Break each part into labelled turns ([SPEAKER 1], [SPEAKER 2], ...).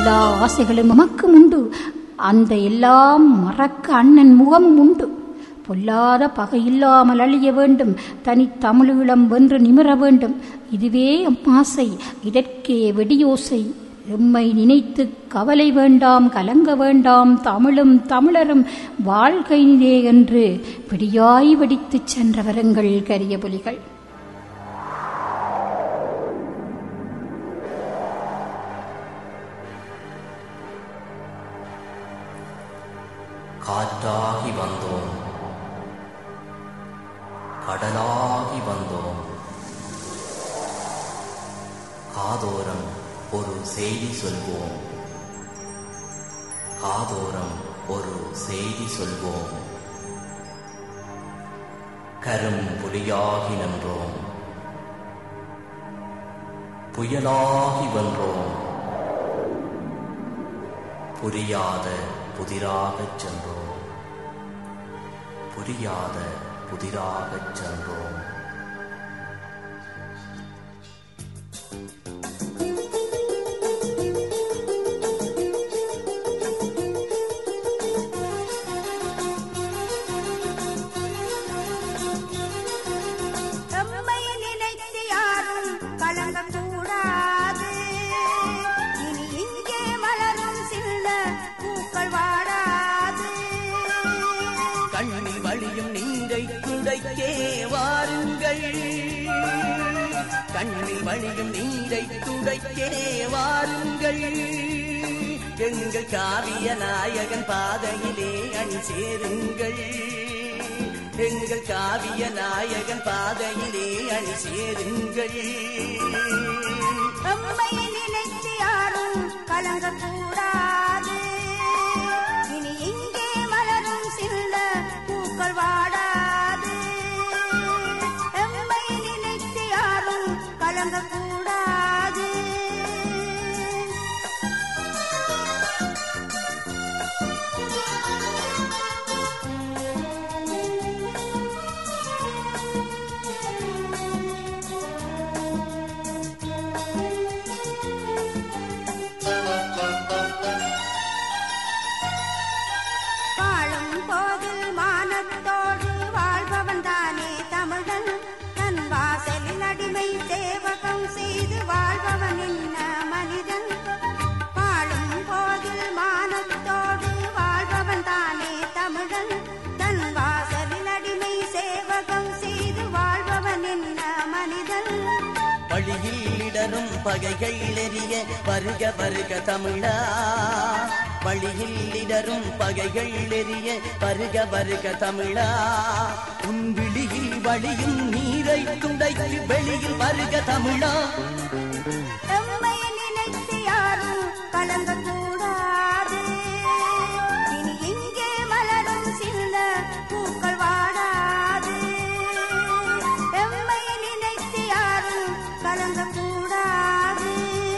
[SPEAKER 1] எல்லா ஆசைகளும் நமக்கும் உண்டு அந்த எல்லாம் மறக்க அண்ணன் முகமும் உண்டு பொல்லாத பகை இல்லாமல் அழிய வேண்டும் தனி தமிழீழம் வென்று நிமிர வேண்டும் இதுவே ஆசை இதற்கே வெடியோசை எம்மை நினைத்து கவலை வேண்டாம் கலங்க வேண்டாம் தமிழும் தமிழரும் வாழ்கையிலே என்று விடியாய் வெடித்துச் சென்றவருங்கள் கரிய புலிகள்
[SPEAKER 2] காற்றாகி வந்தோம் கடலாகி வந்தோம் காதோரம் ஒரு செய்தி சொல்வோம் காதோரம் ஒரு செய்தி சொல்வோம் கரும் புலியாகி நின்றோம் புயலாகி வென்றோம் புரியாத புதிராகச் சென்றோம் புரியாத புதிராகச் சென்றோம்
[SPEAKER 3] எம்மை நினைத்து யாரும் கலங்கக்கூடாது இனி இங்கே மலரும் சின்ன பூக்கள் வாடாது
[SPEAKER 4] கண்ணில் வழியும் நீரை துடைக்கே வாருங்கள் கண்ணில் வழியும் நீரை துடைக்கே வாருங்கள் எங்கள் காவிய நாயகன் பாதையிலே அணி சேருங்கள் எங்கள் காவிய நாயகன் பாதையிலே அணி சேருங்கள்
[SPEAKER 3] எம்மை நினைத்து யாரும் கலங்கக்கூடாது இனி இங்கே மலரும் சின்ன பூக்கள் வாடாது எம்மை நினைத்து யாரும் கலங்கக்கூடாது வாழும் போதில் மானத்தோடு வாழ்பவன் தானே தமிழன் தன் வாசலில் அடிமை சேவகம் செய்து வாழ்பவன் என்ன மனிதன் வாழும் போதில் மானத்தோடு வாழ்பவன் தானே தமிழன் தன் வாசலில் அடிமை சேவகம் செய்து வாழ்பவன் என்ன மனிதன்
[SPEAKER 4] வழியில் இடரும் பகைகள் எரிய வருக வருக தமிழா வழியில் இடரும் பகைகள் எரிய வருக வருக தமிழா உன் விழியில் வழியும் நீரை துடைத்து வெளியில் வருக தமிழா
[SPEAKER 3] எம்மை நினைத்து யாரும் கலங்கக்கூடாது இனி இங்கே மலரும் சின்ன பூக்கள் வாடாது எம்மை நினைத்து யாரும் கலங்கக்கூடாது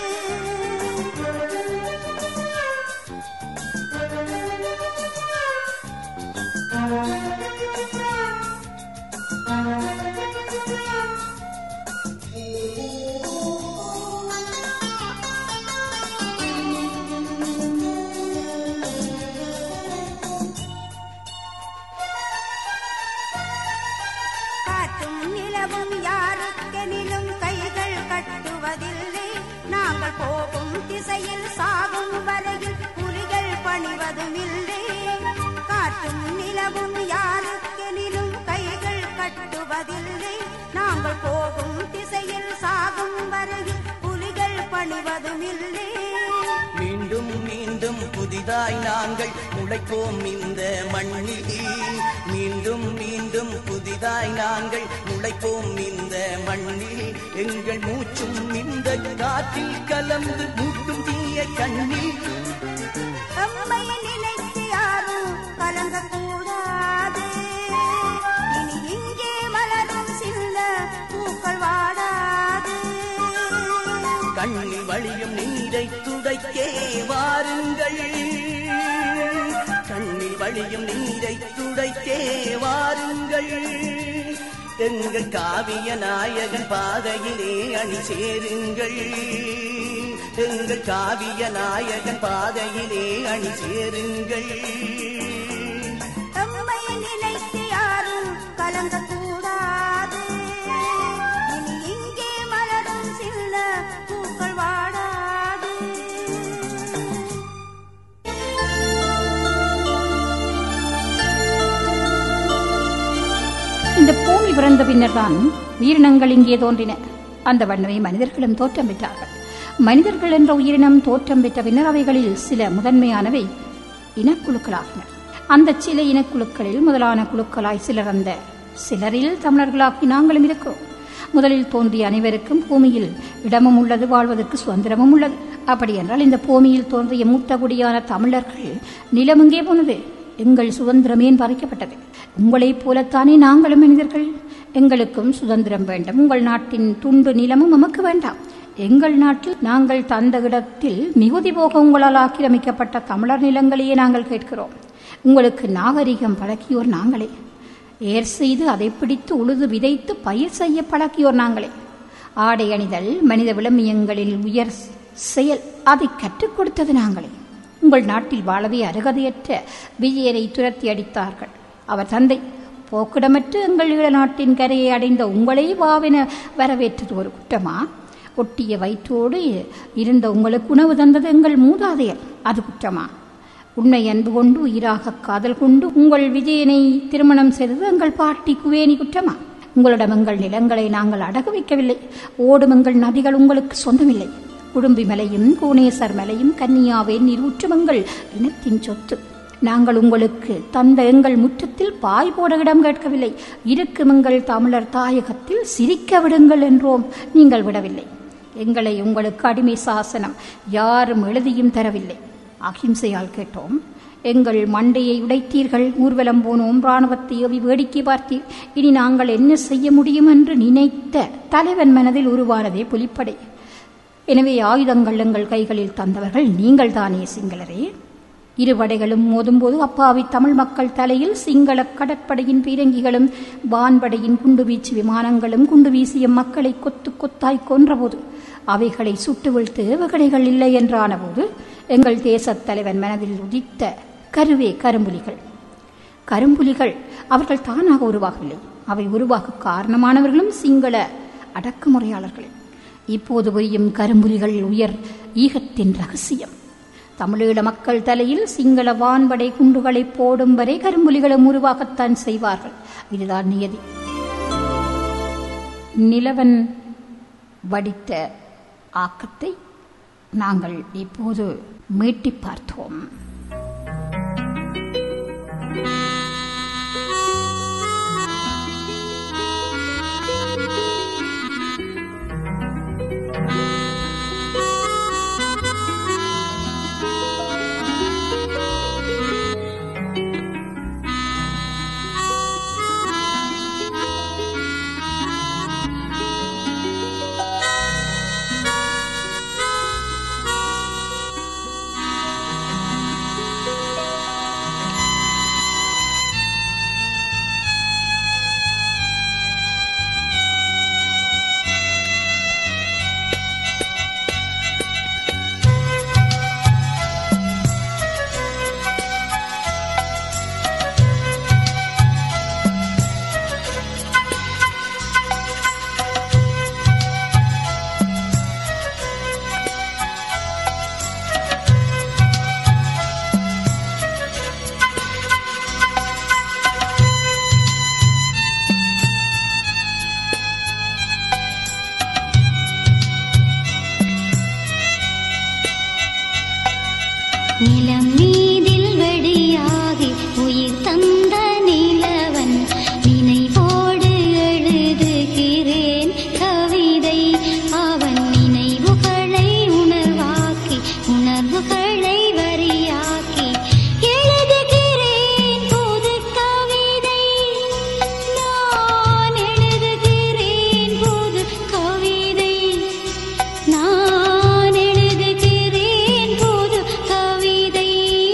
[SPEAKER 3] காற்றும் நிலவும் யாருக்கெனிலும் கைகள் கட்டுவதில்லை நாங்கள் போகும் திசையில் சாகும் வரையில் புலிகள் பணிவதும் இல்லை காற்றும் நிலவும் யாருக்கெனிலும் கைகள் கட்டுவதில்லை நாங்கள் போகும் திசையில் சாகும் வரையில் புலிகள் பணிவதும் இல்லை
[SPEAKER 4] மீண்டும் மீண்டும் புதிதாய் நாங்கள் முளைப்போம் இந்த மண்ணில் மீண்டும் மீண்டும் புதிதாய் நாங்கள் முளைப்போம் இந்த மண்ணில் எங்கள் மூச்சும் இந்த காற்றில் கலந்து மூட்டும் தீய கண்ணில்
[SPEAKER 3] எம்மை நினைத்து யாரும் கலங்கக்கூடாது இனி இங்கே மலரும் சின்ன பூக்கள் வாடாது
[SPEAKER 4] கண்ணில் வழியும் நீரை துடைக்கே வாருங்கள் கண்ணில் வழியும் நீரை துடைக்கே வாருங்கள் எங்கள் காவிய நாயகன் பாதையிலே அணி சேருங்கள் எங்கள் காவிய நாயகன் பாதையிலே அணி சேருங்கள்
[SPEAKER 3] எம்மை நினைத்து யாரும் கலங்கக்கூடாது இனி இங்கே மலரும் சின்ன பூக்கள் வாடாது
[SPEAKER 1] இந்த பூமி பிறந்த பின்னர்தான் உயிரினங்கள் இங்கே தோன்றின அந்த வண்ணமே மனிதர்களும் தோற்றம் பெற்றார்கள் மனிதர்கள் என்ற உயிரினம் தோற்றம் பெற்ற பின்னர் அவைகளில் சில முதன்மையானவை இனக்குழுக்களாகின அந்த சில இனக்குழுக்களில் முதலான குழுக்களாய் சிலர் அந்த சிலரில் தமிழர்களாகி நாங்களும் இருக்கிறோம் முதலில் தோன்றிய அனைவருக்கும் பூமியில் இடமும் உள்ளது வாழ்வதற்கு சுதந்திரமும் உள்ளது அப்படி என்றால் இந்த பூமியில் தோன்றிய மூத்த குடியான தமிழர்கள் நிலம் எங்கே போனது எங்கள் சுதந்திரம் ஏன் பறிக்கப்பட்டது உங்களைப் போலத்தானே நாங்களும் மனிதர்கள் எங்களுக்கும் சுதந்திரம் வேண்டும் உங்கள் நாட்டின் துண்டு நிலமும் நமக்கு வேண்டாம் எங்கள் நாட்டில் நாங்கள் தந்த இடத்தில் மிகுதி போக உங்களால் ஆக்கிரமிக்கப்பட்ட தமிழர் நிலங்களையே நாங்கள் கேட்கிறோம் உங்களுக்கு நாகரிகம் பழக்கியோர் நாங்களே ஏர் செய்து அதை பிடித்து உழுது விதைத்து பயிர் செய்ய பழக்கியோர் நாங்களே ஆடை அணிதல் மனித விளம்பியங்களில் உயர் செயல் அதை கற்றுக் கொடுத்தது நாங்களே உங்கள் நாட்டில் வாழவே அருகதையற்ற விஜயரை துரத்தி அடித்தார்கள் அவர் தந்தை போக்கிடமற்று எங்கள் ஈழ நாட்டின் கரையை அடைந்த உங்களே வாவென வரவேற்றது ஒரு குற்றமா ஒட்டிய வயிற்றோடு இருந்த உங்களுக்கு உணவு தந்தது எங்கள் மூதாதையர் அது குற்றமா உண்மை அன்பு கொண்டு உயிராக காதல் கொண்டு உங்கள் விஜயனை திருமணம் செய்தது எங்கள் பாட்டி குவேணி குற்றமா உங்களிடம் எங்கள் நிலங்களை நாங்கள் அடகு வைக்கவில்லை ஓடும் எங்கள் நதிகள் உங்களுக்கு சொந்தமில்லை குடும்பி மலையும் கூனேசர் மலையும் கன்னியாவே நீரூற்றும் எங்கள் இனத்தின் சொத்து நாங்கள் உங்களுக்கு தந்த எங்கள் முற்றத்தில் பாய் போட இடம் கேட்கவில்லை இருக்கும் எங்கள் தமிழர் தாயகத்தில் சிரிக்க விடுங்கள் என்றோம் நீங்கள் விடவில்லை எங்களை உங்களுக்கு அடிமை சாசனம் யாரும் எழுதியும் தரவில்லை அகிம்சையால் கேட்டோம் எங்கள் மண்டையை உடைத்தீர்கள் ஊர்வலம் போனோம் இராணுவத்தை ஏவி வேடிக்கை பார்த்தீர் இனி நாங்கள் என்ன செய்ய முடியும் என்று நினைத்த தலைவன் மனதில் உருவானதே புலிப்படை எனவே ஆயுதங்கள் எங்கள் கைகளில் தந்தவர்கள் நீங்கள் தானே சிங்களரே இரு படைகளும் மோதும்போது அப்பாவி தமிழ் மக்கள் தலையில் சிங்கள கடற்படையின் பீரங்கிகளும் வான்படையின் குண்டுவீச்சு விமானங்களும் குண்டு வீசிய மக்களை கொத்து கொத்தாய் கொன்றபோது அவைகளை சுட்டு வீழ்த்து ஏவுகணைகள் இல்லை என்றான போது எங்கள் தேசத் தலைவன் மனதில் உதித்த கருவே கரும்புலிகள் கரும்புலிகள் அவர்கள் தானாக உருவாகவில்லை அவை உருவாக காரணமானவர்களும் சிங்கள அடக்குமுறையாளர்களே இப்போது புரியும் கரும்புலிகள் உயர் ஈகத்தின் ரகசியம் தமிழீழ மக்கள் தலையில் சிங்கள வான்படை குண்டுகளை போடும் வரை கரும்புலிகளும் உருவாகத்தான் செய்வார்கள் இதுதான் நியதி நிலவன் வடித்த ஆக்கத்தை நாங்கள் இப்போது மீட்டி பார்த்தோம்
[SPEAKER 5] நிலம் மீதில் வெடியாகி உயிர் தந்த நிலவன் நினைவோடு எழுதுகிறேன் கவிதை அவன் நினைவுகளை உணர்வாக்கி உணர்வுகளை வரியாக்கி எழுதுகிறேன் புது கவிதை நான் எழுதுகிறேன் புது கவிதை நான் எழுதுகிறேன் புது கவிதை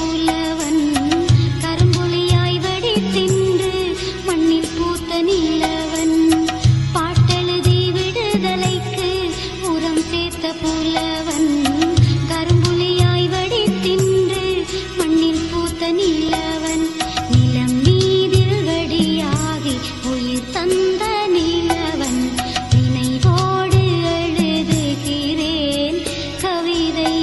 [SPEAKER 5] புலவன் கரும்புலியாய் வடி தின்று மண்ணில் பூத்த நிலவன் பாட்டெழுதி விடுதலைக்கு உரம் சேர்த்த புலவன் கரும்புலியாய் வடி தின்று மண்ணில் பூத்த நிலவன் நிலம் மீதில் வடியாகி உயிர் தந்த நிலவன் நினைவோடு எழுதுகிறேன் கவிதை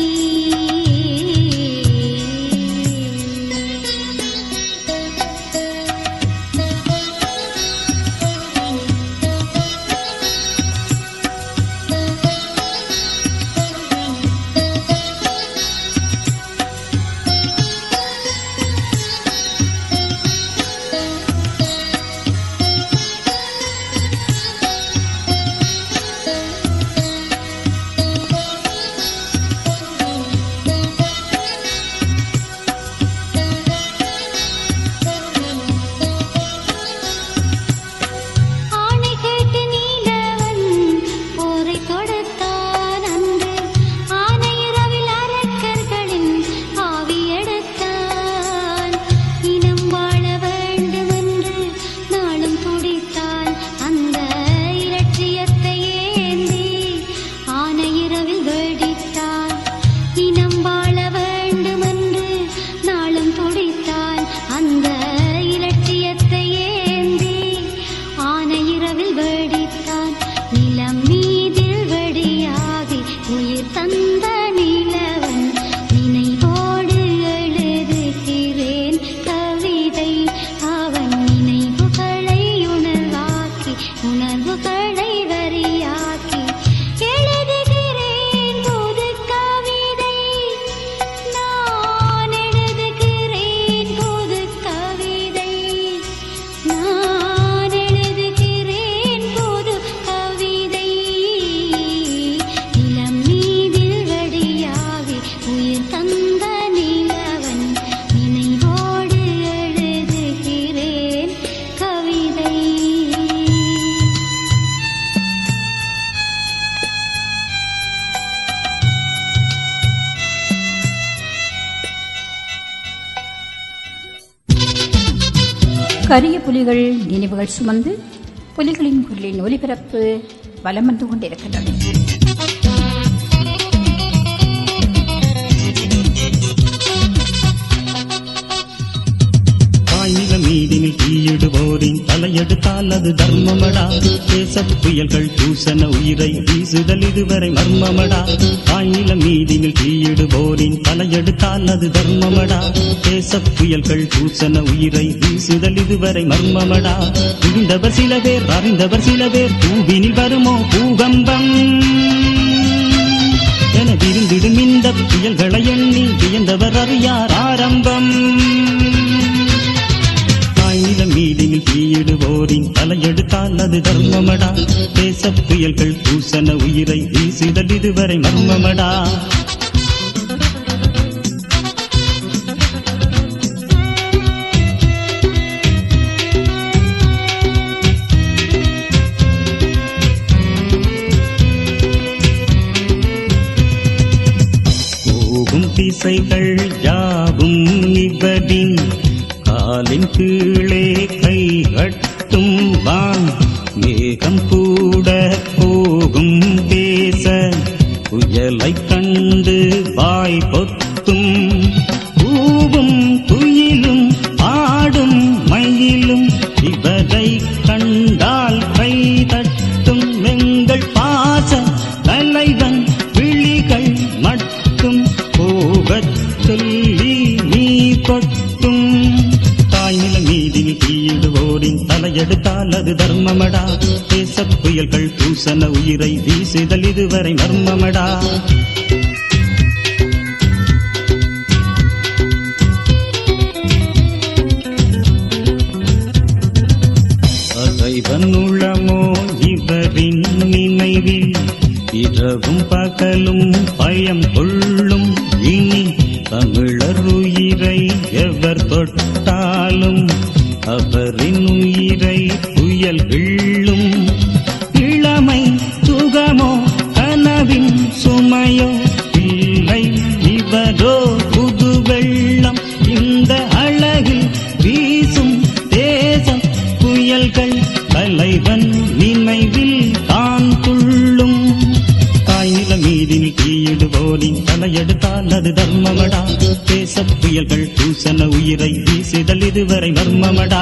[SPEAKER 5] ஆணை கேட்டு நீலவன் போரை தொடுத்தான் அன்று ஆனையிரவில் அரக்கர்களின் ஆவி எடுத்தான் இனம் வாழ வேண்டுமென்று நாளும் துடித்தான் அந்த இலட்சியத்தை ஏந்தி ஆனையிரவில் வெடித்தான் இனம் வாழ வேண்டுமென்று நாளும் துடித்தான் அந்த இலட்சியத்தை ஏந்தி ஆனையிரவில் வெடித்தான் நிலம் மீதில் வெடியாகி உயிர் தந்த நிலவன் நினைவோடு எழுதுகிறேன் கவிதை அவன் நினைவுகளை உணர்வாக்கி உணர்வுகளை வரியாக்கி எழுதுகிறேன் புது கவிதை நான் எழுதுகிறேன் புது கவிதை நான் எழுதுகிறேன் புது கவிதை நிலம் மீதில் வடியாகி உயிர் தந்த நிலவன் நினைவோடு எழுதுகிறேன் கவிதை
[SPEAKER 1] கரிய புலிகள் நினைவுகள் சுமந்து புலிகளின் குரலின் ஒலிபரப்பு வலம் வந்து கொண்டிருக்கின்றது
[SPEAKER 6] ஆயில மீதினில் தீயிடுவோரின் தலையெடுத்தால் அது தர்மமடா தேச புயல்கள் தூசண உயிரை வீசுதல் இதுவரை மர்மமடா ஆயில மீதினில் தீயிடுவோரின் தலையெடுத்தால் அது தர்மமடா தேச புயல்கள் தூசண உயிரை வீசுதல் இதுவரை மர்மமடா விழுந்தவர் சில பேர் அறிந்தவர் சில பேர் பூவினில் வருமோ பூகம்பம் என விருந்திடும் இந்த புயல்களை எண்ணி வியந்தவர் அறியார் ஆரம்பம் தாய்நில மீதினில் தீயிடுவோரின் தலையெடுத்தால் அது தர்மமடா தேச புயல்கள் பூசண உயிரை வீசுதல் இதுவரை மர்மமடா போகும் திசைகள் யாவும் இவரின் காலின் கீழே கை கட்டும் வான் மேகம் கூட போகும் பேச புயலை கண்டு வாய் பொத்தும் பூவும் குயிலும் ஆடும் மயிலும் இவரை கண்டால் கை தட்டும் எங்கள் பாச தலைவன் விழிகள் மட்டும் போகச் சொல்லி நீ கொட்டும் தாய்நில மீதில் தீயிடுவோரின் தலையெடுத்தால் அது தர்மமடா தேச புயல்கள் பூசண உயிரை வீசுதல் இதுவரை மர்மமடா அதைவன் உளமோ இவரின் நினைவில் இரவும் பகலும் பயம் கொள்ளும் இனி தமிழர் உயிரை எவர் தொட்டாலும் அவரின் உயிரை புயல் கிள்ளும் இளமை சுகமோ கனவின் சுமையோ இல்லை இவரோ புது வெள்ளம் பூசன உயிரை வீசுதல் இதுவரை மர்மமடா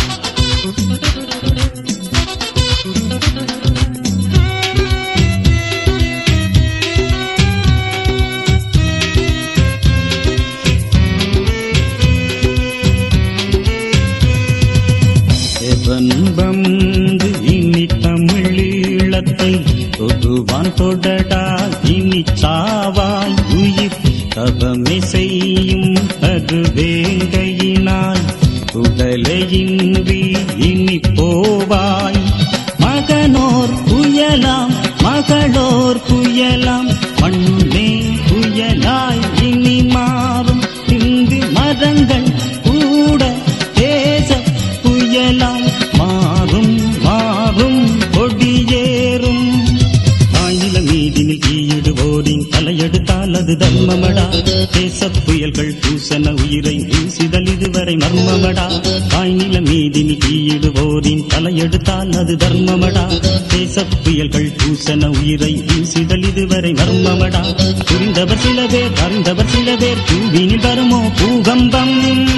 [SPEAKER 6] எவன் வந்து இனி தமிழீழத்தை தொடுவான் தொடடா இனி சாவாய் உயிர் தவமே செய்யும் அது வேங்கையினால் உடலையின்றி இனி போவாய் மகனோர் புயலாம் மகளோர் புயலாம் மண்ணே புயலாய் இனி மாறும் இங்கு மரங்கள் கூட தேச புயலாய் மாறும் மாறும் கொடியேறும் ஆயில மீதினில் தீயிடுவோரின் தலையெடுத்தால் அது தர்மமடா தேச புயல்கள் பூசன உயிரை வீசிதல் இதுவரை மர்மமடா ஆயில மீதினில் தீயிடுவோரின் தலையெடுத்தால் அது தர்மமடா தேச புயல்கள் பூசன உயிரை வீசிதல் இதுவரை மர்மமடா புரிந்தவர் சில பேர் அறிந்தவர் சில பேர் பூவினில் வருமோ பூகம்பம்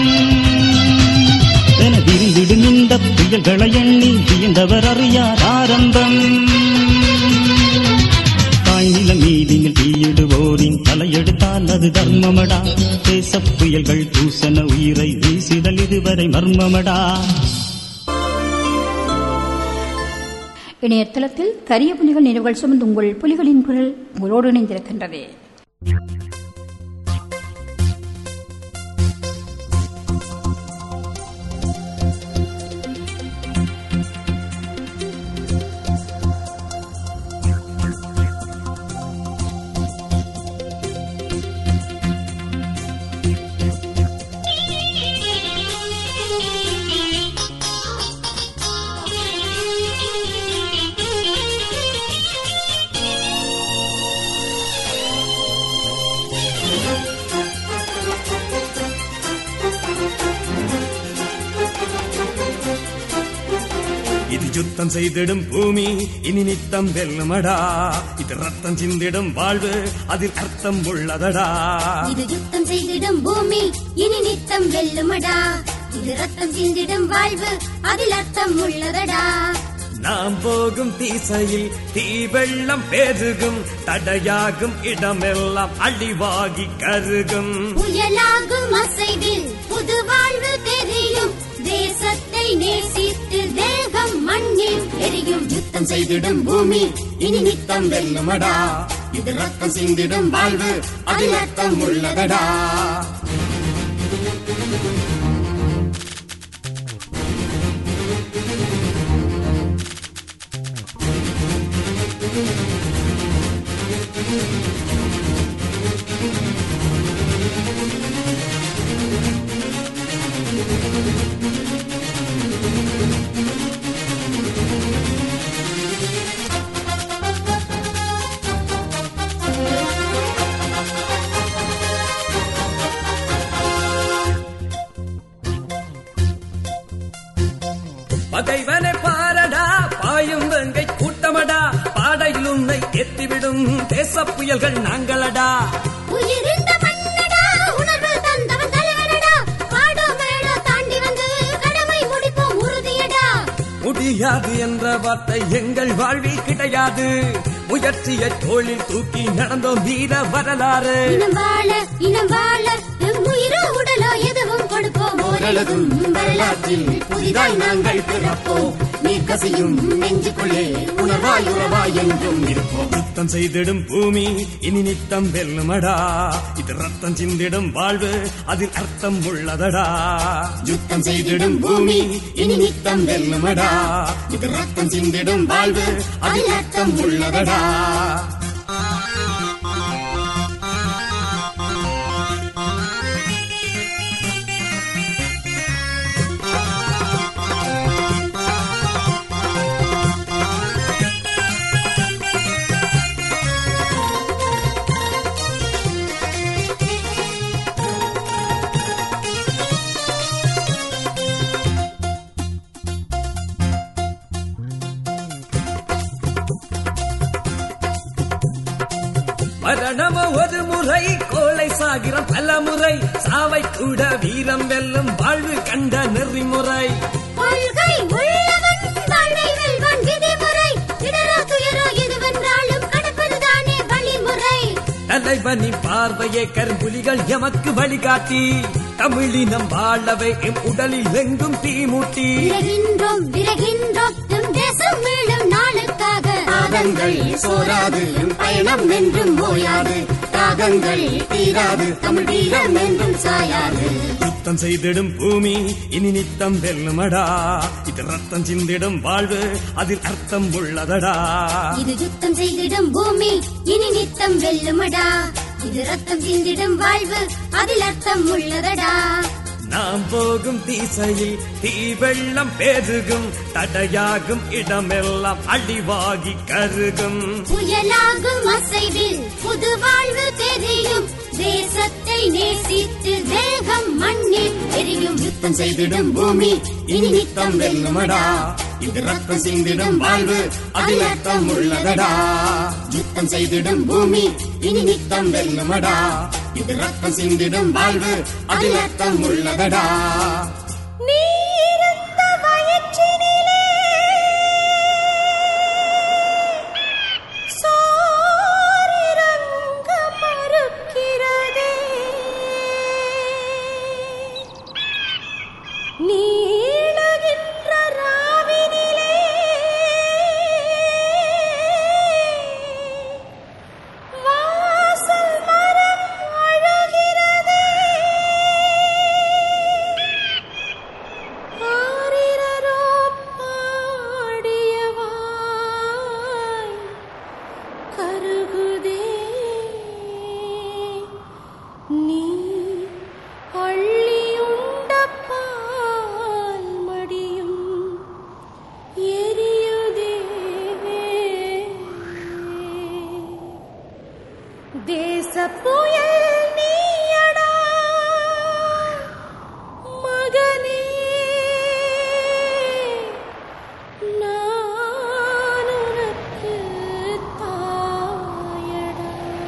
[SPEAKER 6] என விரிந்திடும் இந்த புயல்களை எண்ணி வியந்தவர் அறியார் ஆரம்பம் தாய்நில மீதியில் தீயிடுவோரின் தலையெடுத்தால் அது தர்மமடா தேச புயல்கள் பூசன உயிரை வீசிதல் இதுவரை மர்மமடா
[SPEAKER 1] இணையதளத்தில் கரிய புலிகள் நினைவுகள் சுமந்து உங்கள் புலிகளின் குரல் உங்களோடு இணைந்திருக்கின்றது
[SPEAKER 7] இது யுத்தம் செய்திடும் பூமி இனி நித்தம் வெல்லுமடா இது ரத்தம் சிந்திடும் வாழ்வு அதில் அர்த்தம் உள்ளதடா
[SPEAKER 5] இது யுத்தம் செய்திடும் பூமி இனி நித்தம் வெல்லுமடா இது ரத்தம் சிந்திடும் வாழ்வு அதில் அர்த்தம் உள்ளதடா
[SPEAKER 7] நாம் போகும் திசையில் தீ வெள்ளம் பெருகும் தடையாகும் இடமெல்லாம் அழிவாகி கருகும்
[SPEAKER 5] புயலாகும் அசைவில் புது வாழ்வு தெரியும் தேசத்தை நேசித்து தேகம் மண்ணில் எரியும் யுத்தம் செய்திடும் பூமி இனி நித்தம் வெல்லுமடா இது ரத்தம் சிந்திடும் வாழ்வு அதில் அர்த்தம் உள்ளதடா
[SPEAKER 7] பகைவனை பாரடா பாயும் வெங்கை கூட்டமடா பாடையில் உன்னை எத்திவிடும் தேச புயல்கள் நாங்களடா
[SPEAKER 5] உயிரிந்த மன்னடா உணர்வு தந்தவன் தலைவனடா பாடோ மேடோ தாண்டி வந்து கடமை முடிப்போம் உறுதியடா
[SPEAKER 7] முடியாது என்ற வார்த்தை எங்கள் வாழ்வில் கிடையாது முயற்சியை தோளில் தூக்கி நடந்தோம் வீர வரலாறு
[SPEAKER 5] இனம் வாழ இனம் வாழ எம் உயிரோ உடலோ எதுவும் கொடுப்போம் ஓரளவும் வரலாற்றில் புதிதாய் நாங்கள் பிறப்போம் நீ கசியும் நெஞ்சுக்குள்ளே உணர்வாய் உறவாய் என்றும் இருப்போம்
[SPEAKER 7] யுத்தம் செய்திடும் பூமி இனி நித்தம் வெல்லுமடா இது ரத்தம் சிந்திடும் வாழ்வு அதில் அர்த்தம் உள்ளதடா
[SPEAKER 5] யுத்தம் செய்திடும் பூமி இனி நித்தம் வெல்லுமடா இது ரத்தம் சிந்திடும் வாழ்வு அதில் அர்த்தம் உள்ளதடா
[SPEAKER 7] மரணம ஒரு முறை கோலை சாகிரம் பலமுறை சாவை கூட வீரம் வெல்லும் வாழ்வு கண்ட நெறிமுறை
[SPEAKER 5] கொள்கை உள்ளவன் வாழ்வை வெல்வான் விதிமுறை இடரோ துயரோ எதுவென்றாலும் கடப்பதுதானே வழிமுறை
[SPEAKER 7] தலைவனின் பார்வையே கரும்புலிகள் எமக்கு வழிகாட்டி தமிழினம் வாழவே எம் உடலில் எங்கும் தீமூட்டி
[SPEAKER 5] விரகின்றோம் விரகின்றோம் நம் தேசம் மீளும் நாளுக்காக
[SPEAKER 8] தாகங்கள் சோராது என் பயணம் என்றும் ஓயாது தாகங்கள் தீராது தமிழ் வீரம் என்றும் சாயாது
[SPEAKER 7] யுத்தம் செய்திடும் பூமி இனி நித்தம் வெல்லுமடா இது ரத்தம் சிந்திடும் வாழ்வு அதில் அர்த்தம் உள்ளதடா
[SPEAKER 5] இது யுத்தம் செய்திடும் பூமி இனி நித்தம் வெல்லுமடா இது ரத்தம் சிந்திடும் வாழ்வு அதில் அர்த்தம் உள்ளதடா
[SPEAKER 7] நாம் போகும் திசையில் தீ வெள்ளம் பெருகும் தடையாகும் இடமெல்லாம் அழிவாகி கருகும்
[SPEAKER 5] புயலாகும் அசைவில் புது வாழ்வு தெரியும் தேசத்தை நேசித்து தேகம் மண்ணில் எரியும்
[SPEAKER 8] யுத்தம் செய்திடும் பூமி இனி நித்தம் வெல்லுமடா இது ரத்தம் சிந்திடும் வாழ்வு அதில் அர்த்தம் உள்ளதடா யுத்தம் செய்திடும் பூமி இனி நித்தம் வெல்லுமடா இது ரத்தம் சிந்திடும் வாழ்வு அதில் அர்த்தம் உள்ளதடா
[SPEAKER 3] நீரந்த வயிற்றினிலே சோரிறங்க மறுக்கிறதே நீளுகின்ற ராவினிலே வாசல் மரம் அழுகிறதே ஆரிரரோ பாடியவாய் கருகுதே நீ அள்ளியுண்ட பால் மடியும் எரியுதே தேச புயல் நீயடா மகனே நான் உனக்கு தாயடா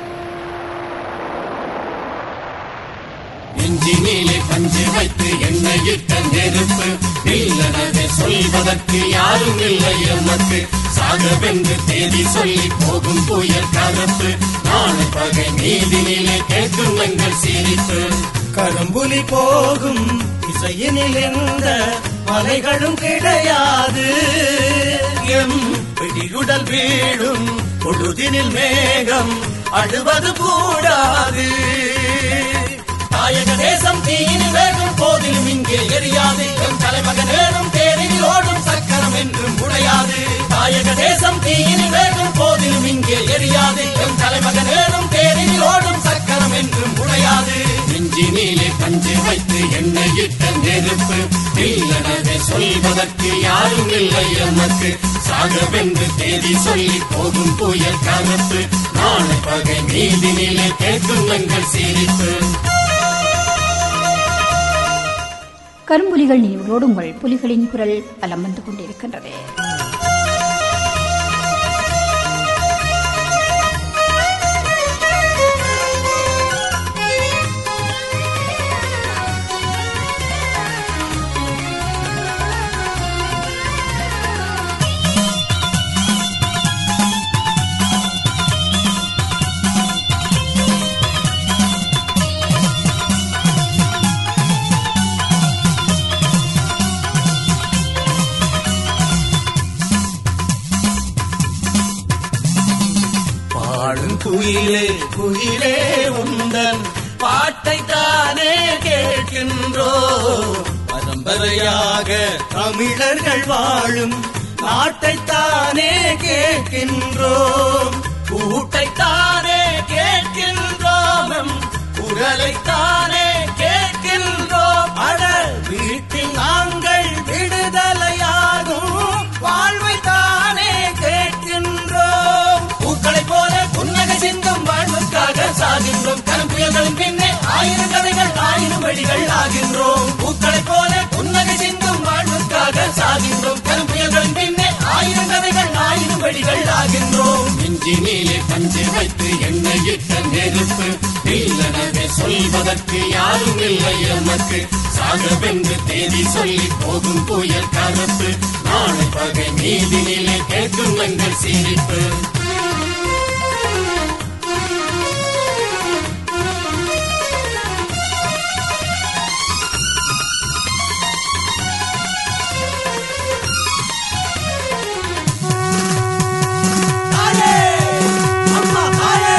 [SPEAKER 8] நெஞ்சினிலே பஞ்சு வைத்து எண்ணெயிட்ட நெருப்பு இல்லனதை சொல்வதற்கு யாரும் இல்லை எமக்கு சாகவென்று தேதி சொல்லி போகும் புயல் கலப்பு நாளை பகை நீதினிலே கேட்கும் எங்கள் சிரிப்பு
[SPEAKER 4] கரும்புலி போகும் இசையினில் எந்த மலைகளும் கிடையாது எம் பிடியுடல் வீழும் பொழுதினில் மேகம் அழுவது கூடாது தாயக தேசம் தீயினில் வேகும் போதிலும் இங்கே எரியாது எம் தலைமகனேறும் தேரில் ஓடும் சக்கரம் என்றும் உடையாது தாயக தேசம் தீயினில் வேகும் போதிலும் இங்கே எரியாது எம் தலைமகனேறும் தேரில் ஓடும் சக்கரம் என்றும் உடையாது
[SPEAKER 8] நெஞ்சினிலே பஞ்சு வைத்து எண்ணெயிட்ட நெருப்பு இல்லனதை சொல்வதற்கு யாரும் இல்லை எமக்கு சாகவென்று தேதி சொல்லி போகும் புயல் கலப்பு நாளை பகை நீதினிலே கேட்கும் எங்கள் சிரிப்பு
[SPEAKER 1] கரும்புலிகள் நினைவுகளோடு உங்கள் புலிகளின் குரல் பலம் வந்து கொண்டிருக்கின்றது
[SPEAKER 4] பாடும் குயிலே குயிலே உந்தன் பாட்டை தானே கேட்கின்றோ பரம்பரையாக தமிழர்கள் வாழும் நாட்டைத்தானே கேட்கின்றோம் கூட்டைத்தானே கேட்கின்றோம் நம் குரலைத்தானே கேட்கின்றோம் அட வீட்டில் நாங்கள் விடுதலையாகும் வாழ்வைத்தானே கேட்கின்றோம் பூக்களைப் போல புன்னகை சிந்தும் வாழ்வுக்காக சாகின்றோம் கரும் புயல்களின் பின்னே ஆயிரம் கதைகள் ஆயிரம் வழிகள் ஆகின்றோம் பூக்களைப் போல புன்னகை சிந்தும் வாழ்வுக்காக சாகின்றோம் கரும் புயல்களின் பின்னே ஆயிரம் கதைகள் ஆயிரம் வழிகள் ஆகின்றோம்
[SPEAKER 8] நெஞ்சினிலே பஞ்சு வைத்து எண்ணெய் வெளியிட்ட நெருப்பு இல்லனவே சொல்வதற்கு யாரும் இல்லை எமக்கு சாகவென்று தேதி சொல்லி போகும் புயல் கருப்பு நாளை பகை மீதினிலே கேட்கும் எங்கள் சிரிப்பு
[SPEAKER 4] தாயே அம்மா தாயே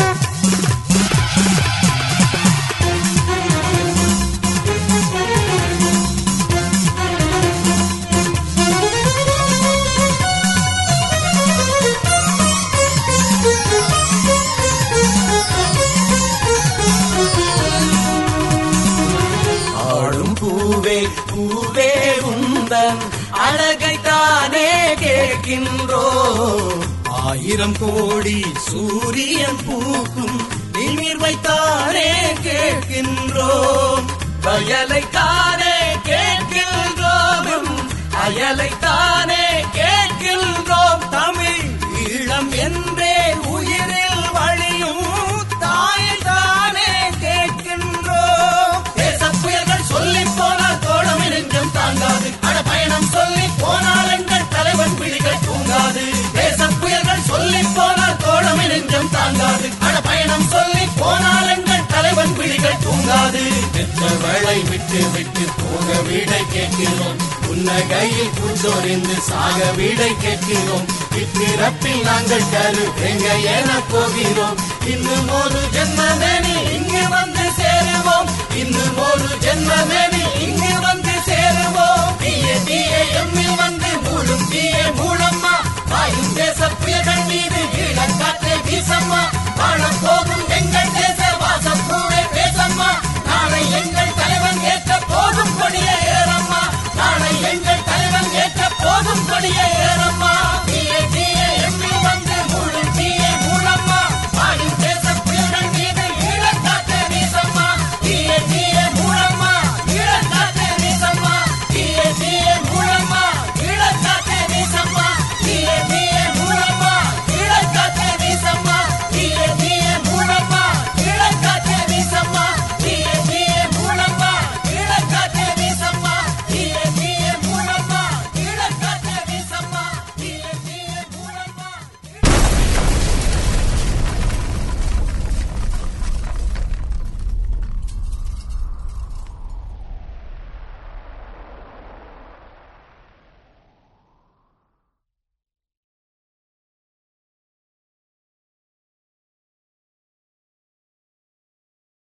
[SPEAKER 4] ஆடும் பூவே பூவே உந்தன் அழகை தானே கேட்கின்றோ ஆயிரம் கோடி சூரியன் பூக்கும் நிமிர்வைத்தானே கேட்கின்றோம் வயலைத்தானே கேட்கின்றோம் அயலைத்தானே கேட்கின்றோம் தமிழ் ஈழம் என்றே உயிரில் வழியும் தாய் தானே கேட்கின்றோம் தேச புயல்கள் சொல்லி போனால் தோழமை நெஞ்சம் தாங்காது அட பயணம் சொல்லி போனால் எங்கள் தலைவன் பிடிகள் தூங்காது தேச புயல்கள் சொல்லி போனால் தோழமை நெஞ்சம் தாங்காது அட பயணம் சொல்லி போனால் எங்கள் தலைவன் பிடிகள் தூங்காது
[SPEAKER 8] பெற்றவளை விட்டு விட்டு போக வீடை கேட்கிறோம் புன்னகையில் பூச்சொறிந்து சாக வீடை கேட்கிறோம் இப்பிறப்பில் நாங்கள் கரு எங்க என போகிறோம்
[SPEAKER 4] இன்னும் ஒரு ஜென்மமேனி இங்கு வந்து சேருவோம் இன்னும் ஒரு ஜென்மமேனி